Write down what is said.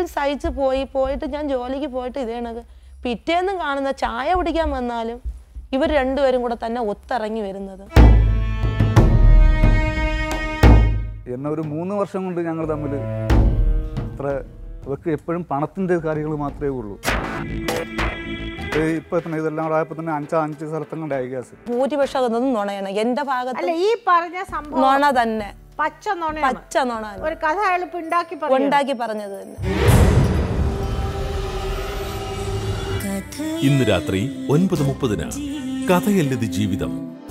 സഹിച്ച് പോയി പോയിട്ട് ഞാൻ ജോലിക്ക് പോയിട്ട് ഇതേ കണക്ക് പിറ്റേന്ന് കാണുന്ന ചായ കുടിക്കാൻ വന്നാലും ഇവർ രണ്ടുപേരും കൂടെ തന്നെ ഒത്തിറങ്ങി വരുന്നത് എന്നെ ഒരു മൂന്ന് വർഷം കൊണ്ട് ഞങ്ങൾ തമ്മിൽ അത്ര അവർക്ക് എപ്പോഴും പണത്തിൻ്റെ കാര്യങ്ങൾ മാത്രമേ ഉള്ളൂ ഇപ്പം തന്നെ ഇതെല്ലാം കൂടെ ആയപ്പോൾ തന്നെ അഞ്ചാ അഞ്ച് സ്ഥലത്തങ്ങാണ്ടായി ഗ്യാസ് ഭൂരിപക്ഷം അതൊന്നും നുണയാണ് എന്റെ ഭാഗത്ത് അല്ല ഈ പറഞ്ഞ സംഭവം നുണ തന്നെ പച്ച നുണയാണ് പച്ച നുണ തന്നെ. ഒരു കഥ എളുപ്പം ഉണ്ടാക്കി പറഞ്ഞു ഉണ്ടാക്കി പറഞ്ഞത് തന്നെ ഇന്ന് രാത്രി ഒൻപത് മുപ്പതിന് കഥയല്ലത് ജീവിതം